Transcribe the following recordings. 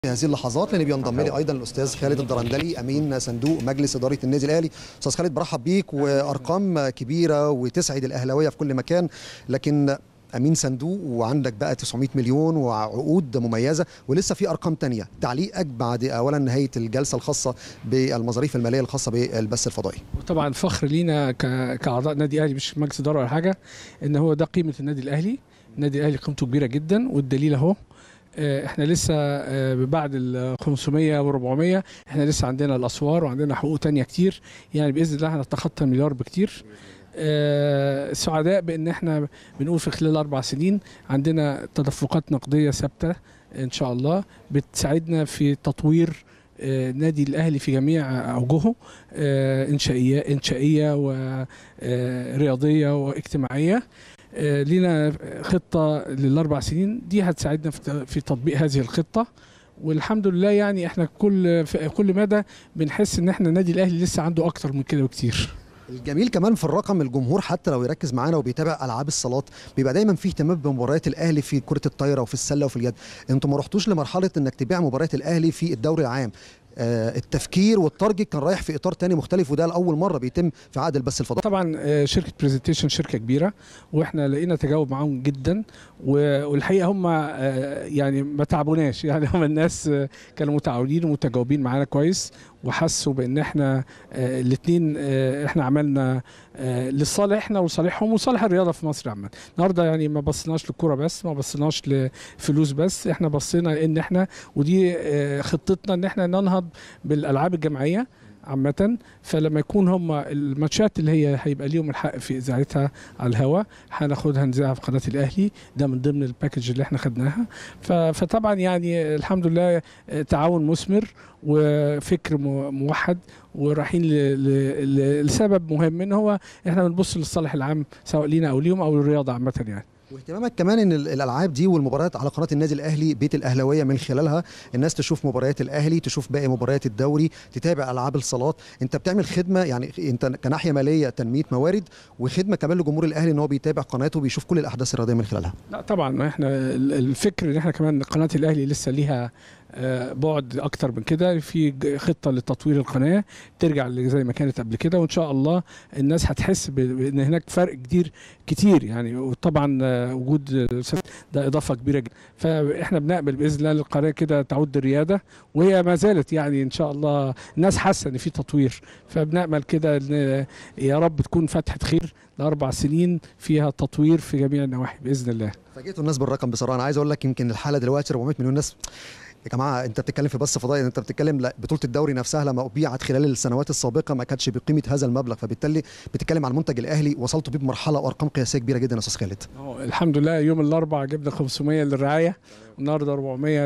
في هذه اللحظات لان بينضم لي ايضا الاستاذ خالد الدرندلي امين صندوق مجلس اداره النادي الاهلي استاذ خالد برحب بيك وارقام كبيره وتسعد الاهلاويه في كل مكان لكن امين صندوق وعندك بقى 900 مليون وعقود مميزه ولسه في ارقام تانية تعليقك بعد اولا نهايه الجلسه الخاصه بالمظاريف الماليه الخاصه بالبث الفضائي وطبعا فخر لينا ك- كاعضاء نادي اهلي مش مجلس اداره ولا حاجه ان هو ده قيمه النادي الاهلي النادي الاهلي قيمته كبيره جدا والدليل اهو آه، احنا لسه آه، بعد ال 500 و 400 احنا لسه عندنا الاسوار وعندنا حقوق تانية كتير يعني باذن الله هنتخطى المليار بكتير آه، سعداء بان احنا بنقول في خلال اربع سنين عندنا تدفقات نقديه ثابته ان شاء الله بتساعدنا في تطوير آه، النادي الاهلي في جميع اوجهه آه، انشائيه انشائيه ورياضيه واجتماعيه آه، لينا خطه للاربع سنين دي هتساعدنا في في تطبيق هذه الخطه والحمد لله يعني احنا كل في كل مدى بنحس ان احنا النادي الاهلي لسه عنده اكتر من كده بكتير الجميل كمان في الرقم الجمهور حتى لو يركز معانا وبيتابع العاب الصالات بيبقى دايما فيه اهتمام بمباريات الاهلي في كره الطايره وفي السله وفي اليد انتوا ما رحتوش لمرحله انك تبيع مباريات الاهلي في الدوري العام آه التفكير والتارجت كان رايح في اطار تاني مختلف وده لاول مره بيتم في عقد البث الفضائي طبعا آه، شركه برزنتيشن شركه كبيره واحنا لقينا تجاوب معاهم جدا و- والحقيقه هم آه، يعني ما تعبوناش يعني هم الناس آه، كانوا متعاونين ومتجاوبين معانا كويس وحسوا بان احنا الاثنين احنا عملنا آه، لصالحنا ولصالحهم وصالح الرياضه في مصر عامه النهارده يعني ما بصيناش للكوره بس ما بصيناش لفلوس بس احنا بصينا ان احنا ودي آه، خطتنا ان احنا ننهض بالالعاب الجماعيه عامة فلما يكون هم الماتشات اللي هي هيبقى ليهم الحق في اذاعتها على الهواء هناخدها نذاعها في قناه الاهلي ده من ضمن الباكج اللي احنا خدناها ف- فطبعا يعني الحمد لله آه، تعاون مثمر وفكر مو- موحد ورايحين ل- ل- ل- لسبب مهم ان هو احنا بنبص للصالح العام سواء لينا او ليهم او للرياضه عامه يعني واهتمامك كمان ان ال- الالعاب دي والمباريات على قناه النادي الاهلي بيت الاهلاويه من خلالها الناس تشوف مباريات الاهلي تشوف باقي مباريات الدوري تتابع العاب الصالات انت بتعمل خدمه يعني انت كناحيه ماليه تنميه موارد وخدمه كمان لجمهور الاهلي ان هو بيتابع قناته وبيشوف كل الاحداث الرياضيه من خلالها لا طبعا احنا ال- الفكر ان احنا كمان قناه الاهلي لسه ليها آه، بعد اكتر من كده في ج- خطه لتطوير القناه ترجع ل- زي ما كانت قبل كده وان شاء الله الناس هتحس ب- بان هناك فرق كتير كتير يعني وطبعا آه، وجود الأستاذ ده اضافه كبيره جدا فاحنا بنقبل باذن الله القناه كده تعود الرياده وهي ما زالت يعني ان شاء الله الناس حاسه ان في تطوير فبنامل كده ان يا رب تكون فتحه خير لاربع سنين فيها تطوير في جميع النواحي باذن الله فاجئتوا الناس بالرقم بصراحه انا عايز اقول لك يمكن الحاله دلوقتي 400 مليون ناس يا جماعه انت بتتكلم في بث فضائي انت بتتكلم لا بطوله الدوري نفسها لما ابيعت خلال السنوات السابقه ما كانتش بقيمه هذا المبلغ فبالتالي بتتكلم على المنتج الاهلي وصلتوا بيه بمرحله وارقام قياسيه كبيره جدا يا استاذ خالد أهو الحمد لله يوم الاربعاء جبنا 500 للرعايه النهارده 400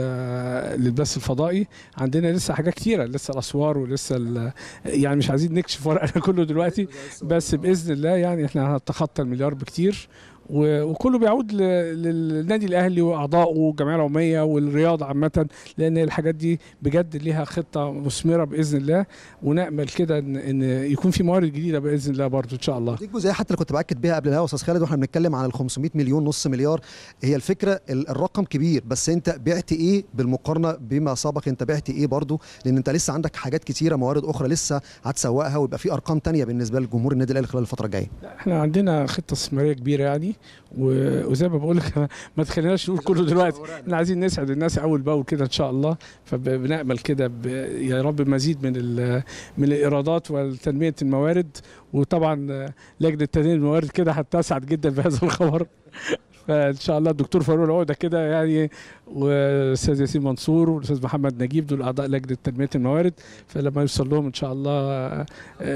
لل- للبث الفضائي عندنا لسه حاجات كتيره لسه الاسوار ولسه ال- يعني مش عايزين نكشف ورقنا كله دلوقتي بس باذن الله يعني احنا هنتخطى المليار بكتير و- وكله بيعود ل- للنادي الاهلي واعضائه والجمعيه العموميه والرياضه عامه لان الحاجات دي بجد ليها خطه مثمره باذن الله ونامل كده ان ان يكون في موارد جديده باذن الله برضو ان شاء الله دي الجزئيه حتى اللي كنت باكد بيها قبل الهوا يا استاذ خالد واحنا بنتكلم عن ال 500 مليون نص مليار هي الفكره ال- الرقم كبير بس انت بعت ايه بالمقارنه بما سبق انت بعت ايه برضو لان انت لسه عندك حاجات كتيره موارد اخرى لسه هتسوقها ويبقى في ارقام تانية بالنسبه لجمهور النادي الاهلي خلال الفتره الجايه لا، احنا عندنا خطه استثماريه كبيره يعني و- وزي ما بقول لك ما تخليناش نقول كله دلوقتي احنا عايزين نسعد الناس اول باول كده ان شاء الله فبنامل كده ب- يا رب مزيد من ال- من الايرادات وتنميه الموارد وطبعا آه، لجنه تنميه الموارد كده هتسعد جدا بهذا الخبر فان شاء الله الدكتور فاروق العقده كده يعني والاستاذ ياسين منصور والاستاذ محمد نجيب دول اعضاء لجنه تنميه الموارد فلما يوصل لهم ان شاء الله آه،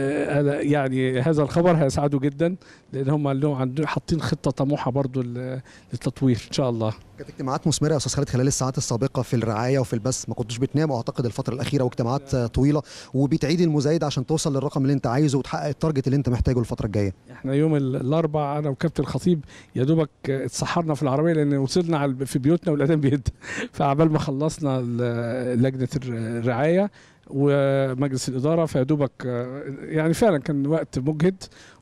آه، يعني هذا الخبر هيسعدوا جدا لان هم لهم عندهم حاطين خطه طموحه برضو لل- للتطوير ان شاء الله كانت اجتماعات مثمره يا استاذ خالد خلال الساعات السابقه في الرعايه وفي البث ما كنتوش بتناموا اعتقد الفتره الاخيره واجتماعات آه، طويله وبتعيد المزايده عشان توصل للرقم اللي انت عايزه وتحقق التارجت اللي انت محتاجه الفتره الجايه احنا يوم ال- الاربعاء انا وكابتن الخطيب يا دوبك اتسحرنا في العربيه لان وصلنا على في بيوتنا والاذان بيد فعبال ما خلصنا ال- لجنه الر- الرعايه ومجلس الاداره فيا دوبك آه، يعني فعلا كان وقت مجهد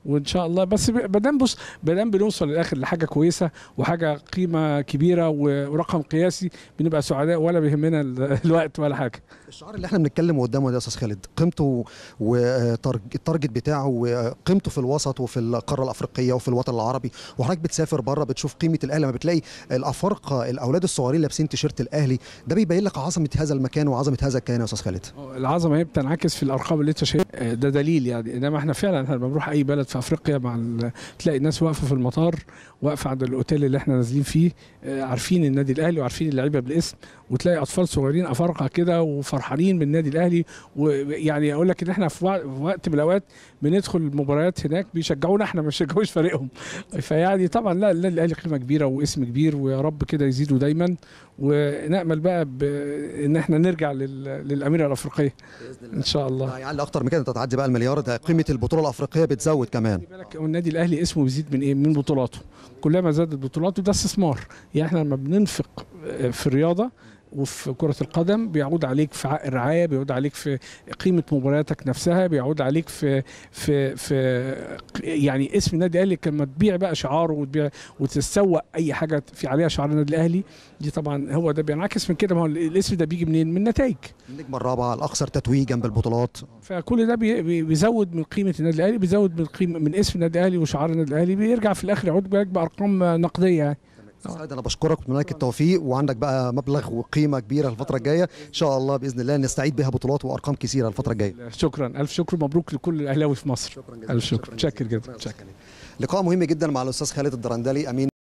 وان شاء الله بس ما دام بص ما دام بنوصل للاخر لحاجه كويسه وحاجه قيمه كبيره و- ورقم قياسي بنبقى سعداء ولا بيهمنا ال- الوقت ولا حاجه الشعار اللي احنا بنتكلم قدامه ده يا استاذ خالد قيمته والتارجت بتاعه وقيمته في الوسط وفي القاره الافريقيه وفي الوطن العربي وحضرتك بتسافر بره بتشوف قيمه الاهلي لما بتلاقي الافارقه الاولاد الصغيرين لابسين تيشيرت الاهلي ده بيبين لك عظمه هذا المكان وعظمه هذا الكيان يا استاذ خالد العظمه هي بتنعكس في الارقام اللي انت شايفها ده دليل يعني انما احنا فعلا احنا لما بنروح اي بلد في افريقيا مع ال- تلاقي الناس واقفه في المطار واقفه عند الاوتيل اللي احنا نازلين فيه آه، عارفين النادي الاهلي وعارفين اللعيبه بالاسم وتلاقي اطفال صغيرين افارقه كده وفرحانين بالنادي الاهلي ويعني اقول لك ان احنا في وق- في وقت من الاوقات بندخل المباريات هناك بيشجعونا احنا ما بيشجعوش فريقهم فيعني طبعا لا النادي الاهلي قيمه كبيره واسم كبير ويا رب كده يزيدوا دايما ونامل بقى ب- ان احنا نرجع لل- للاميره الافريقيه ان شاء الله يعني اكتر من كده انت تعدي بقى المليار ده قيمه البطوله الافريقيه بتزود كمان خلي بالك النادي الاهلي اسمه بيزيد من ايه من بطولاته كلما زادت بطولاته ده استثمار يعني احنا لما بننفق في الرياضه وفي كرة القدم بيعود عليك في عقد الرعاية بيعود عليك في قيمة مبارياتك نفسها بيعود عليك في في في يعني اسم النادي الأهلي لما تبيع بقى شعاره وتبيع وتسوق أي حاجة في عليها شعار النادي الأهلي دي طبعا هو ده بينعكس من كده ما هو الاسم ده بيجي منين؟ من نتائج النجمه الرابعه الاكثر تتويجا بالبطولات فكل ده بي- بي- بيزود من قيمه النادي الاهلي بيزود من قيمه من اسم النادي الاهلي وشعار النادي الاهلي بيرجع في الاخر يعود بالك بارقام نقديه يعني استاذ خالد انا بشكرك واتمنى لك التوفيق وعندك بقى مبلغ وقيمه كبيره الفتره الجايه ان شاء الله باذن الله نستعيد بها بطولات وارقام كثيره الفتره الجايه شكرا الف شكر مبروك لكل الاهلاوي في مصر شكرا جزيلا الف شكر متشكر جدا لقاء مهم جدا مع الاستاذ خالد الدرندلي امين